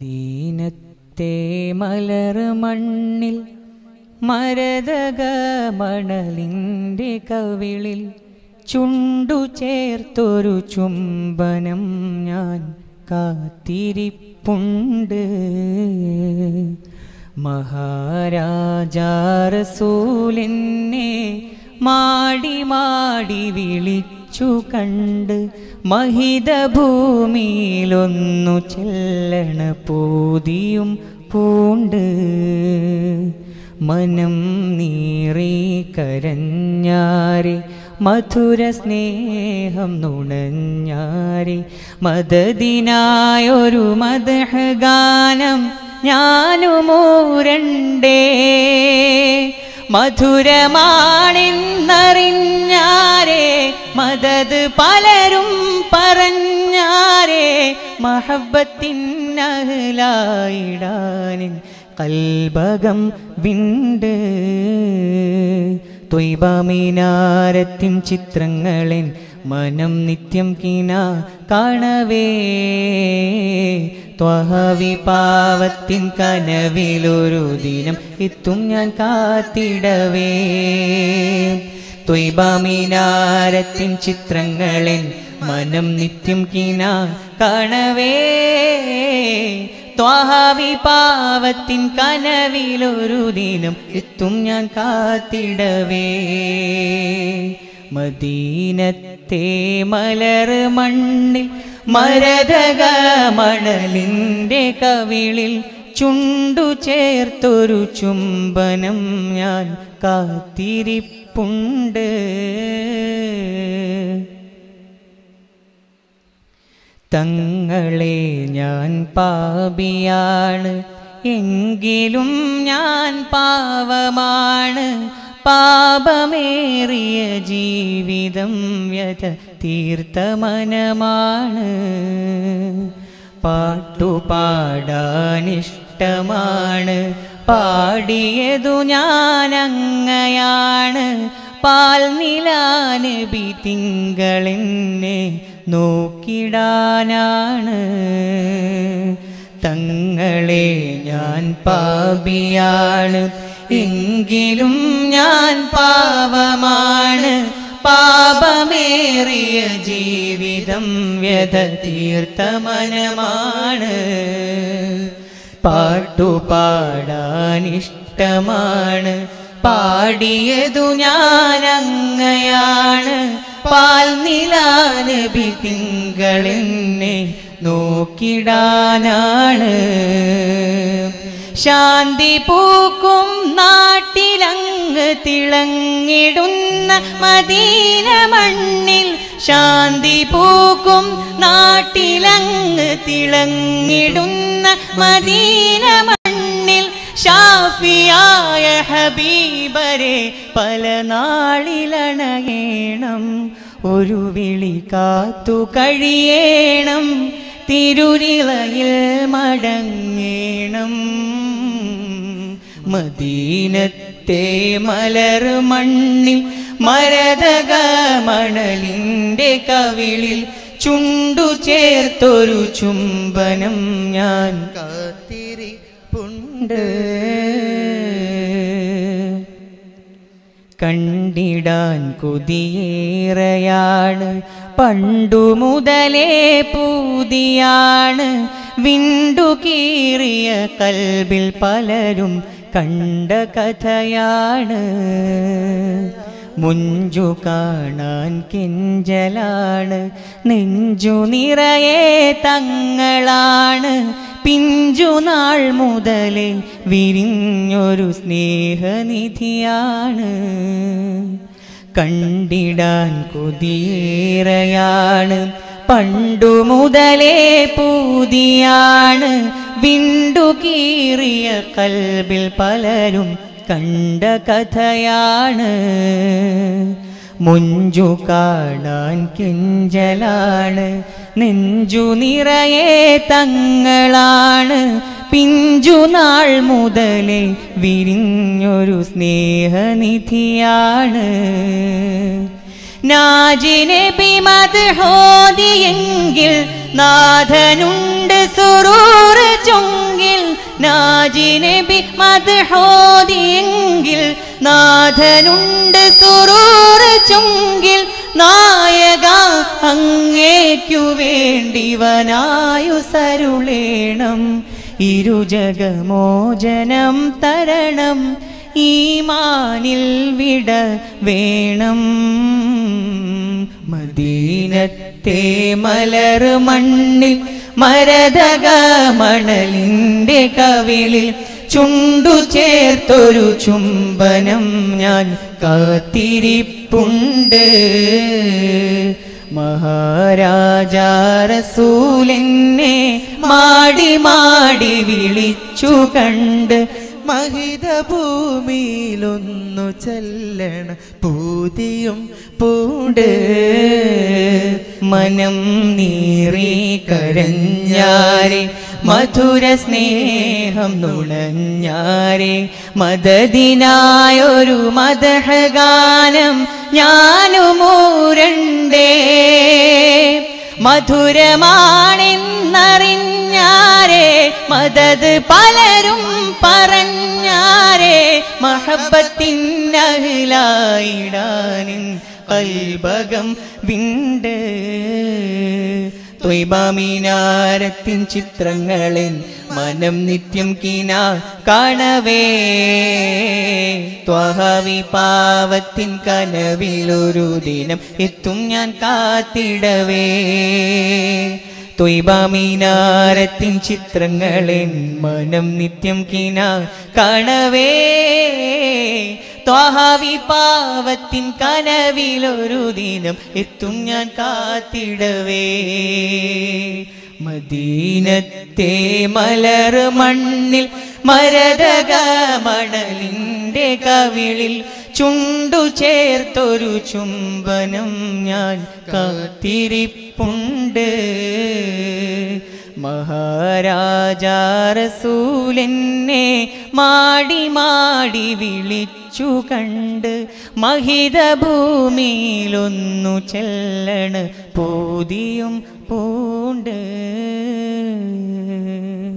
ദീനത്തെ മലർ മണ്ണിൽ മരതക മണലിൻ്റെ കവിളിൽ ചുണ്ടു ചേർത്തൊരു ചുംബനം ഞാൻ കാത്തിരിപ്പുണ്ട് മഹാരാജാറസൂലെന്നെ മാടി മാടി വിളിച്ചു കണ്ട് മഹിത ഭൂമിയിലൊന്നു ചെല്ലണ പൂതിയും പൂണ്ട് മനം നീറി കരഞ്ഞാരെ മധുര സ്നേഹം നുണഞ്ഞാരെ മദദിനായൊരു മദഹ ഗാനം ഞാനുമൂരണ്ടേ മധുരമാണെന്നറിഞ്ഞാരേ മദത് പലരും പറഞ്ഞാരേ മഹബത്തിനഹലായിടാനിൻ കൽബകം വിണ്ട് ത്വൈബമിനാരത്തിൻ ചിത്രങ്ങളെൻ മനം നിത്യം കിന കാണവേ ത്വഹവി പാവത്തിൻ കനവിലൊരു ദിനം എത്തും ഞാൻ കാത്തിടവേ ത്വൈബമിനാരത്തിൻ ചിത്രങ്ങളെൻ മനം നിത്യം കിന കാണവേ ത്വാഹാവി പാവത്തിൻ കനവിലൊരു ദിനം എത്തും ഞാൻ കാത്തിടവേ മദീനത്തെ മലർ മണ്ണിൽ മരതക മണലിൻ്റെ കവിളിൽ ചുണ്ടു ചേർത്തൊരു ചുംബനം ഞാൻ കാത്തിരിപ്പുണ്ട് തങ്ങളെ ഞാൻ പാപിയാണ് എങ്കിലും ഞാൻ പാവമാണ് പാപമേറിയ ജീവിതം വ്യത തീർത്ത മനമാണ് പാട്ടുപാടാനിഷ്ടമാണ് പാടിയതു ഞാനങ്ങയാണ് പാൽ നിലാനബി തിങ്കളെന്നെ നോക്കിടാനാണ് തങ്ങളെ ഞാൻ പാപിയാണ് എങ്കിലും ഞാൻ പാവമാണ് പാപമേറിയ ജീവിതം വ്യത തീർത്ത മനമാണ് പാട്ടുപാടാനിഷ്ടമാണ് പാടിയതു ഞാനങ്ങയാണ് പാൽ നിലാനബി തിങ്കളെന്നെ നോക്കിടാനാണ് ശാന്തി പൂക്കും നാട്ടിലങ്ങ് തിളങ്ങിടുന്ന മദീന മണ്ണിൽ ശാന്തി പൂക്കും നാട്ടിലങ്ങ് തിളങ്ങിടുന്ന മദീന മണ്ണിൽ ഷാഫിയായ ഹബീബരെ പല നാളിലണയേണം ഒരു വിളി കാത്തു കഴിയേണം തിരുനിളയിൽ മടങ്ങേണം മദീനത്തെ മലർ മണ്ണിൽ മരതക മണലിൻ്റെ കവിളിൽ ചുണ്ടു ചേർത്തൊരു ചുംബനം ഞാൻ കാത്തിരിപ്പുണ്ട് കണ്ടിടാൻ കൊതിയേറെയാണ് പണ്ടു മുതലേ പൂതിയാണ് വിണ്ടു കീറിയ കൽബിൽ പലരും കണ്ട കഥയാണ് മുഞ്ചു കാണാൻ കിഞ്ചലാണ് നെഞ്ചു നിറയെ തങ്ങളാണ് പിഞ്ചു നാൾ മുതലേ വിരിഞ്ഞൊരു സ്നേഹനിധിയാണ് കണ്ടിടാൻ കൊതിയേറെയാണ് പണ്ടു മുതലേ പൂതിയാണ് വിണ്ടു കീറിയ കൽബിൽ പലരും കണ്ട കഥയാണ് മുഞ്ചു കാണാൻ കിഞ്ചലാണ് നെഞ്ചു നിറയെ തങ്ങളാണ് പിഞ്ചു നാൾ മുതലേ വിരിഞ്ഞൊരു സ്നേഹനിധിയാണ് നാജിനെ ബിമത് ഹോദിയെങ്കിൽ നാഥനുണ്ട് സുറൂർ ചുങ്കിൽ നാജിനബി മദ്ഹോദിയെങ്കിൽ നാഥനുണ്ട് സുറൂർ ചുങ്കിൽ നായക അങ്ങേക്കു വേണ്ടിവനായു സരുളേണം ഇരുജഗമോചനം തരണം ഈമാനിൽ വിട വേണം മദീനത്തെ മലർ മണ്ണിൽ മരതക മണലിൻ്റെ കവിളിൽ ചുണ്ടു ചേർത്തൊരു ചുംബനം ഞാൻ കാത്തിരിപ്പുണ്ട് മഹാരാജാ റസൂലെന്നെ മാടി മാടി വിളിച്ചു കണ്ട് മഹിത ഭൂമിയിലൊന്നു ചെല്ലണ പൂതിയും പൂണ്ട് മനം നീറി കരഞ്ഞാരെ മധുര സ്നേഹം നുണഞ്ഞാരെ മദദിനായൊരു മദഹഗാനം ഞാനുമൂരണ്ടേ മധുരമാണെന്നറിഞ്ഞാരെ മദത് പലരും പറഞ്ഞാരെ മഹബത്തിൻ അഹിലായിടാനിൻ കൽബകം വിണ്ട് ത്വൈബാമീനാരത്തിൻ ചിത്രങ്ങളിൽ മനം നിത്യം കീന കാണവേ ത്വഹവി പാവത്തിൻ കനവിലൊരു ദിനം എത്തും ഞാൻ കാത്തിടവേ ത്വൈബാമീനാരത്തിൻ ചിത്രങ്ങളിൽ മനം നിത്യം കീന കാണവേ ത്വാഹാവി പാവത്തിൻ കനവിലൊരു ദിനം എത്തും ഞാൻ കാത്തിടവേ മദീനത്തെ മലർ മണ്ണിൽ മരതക മണലിൻ്റെ കവിളിൽ ചുണ്ടു ചേർത്തൊരു ചുംബനം ഞാൻ കാത്തിരിപ്പുണ്ട് മഹാരാജാ റസൂലെന്നെ മാടി മാടി വിളിച്ചു കണ്ട് മഹിത ഭൂമിയിലൊന്നു ചെല്ലണ് പൂതിയും പൂണ്ട്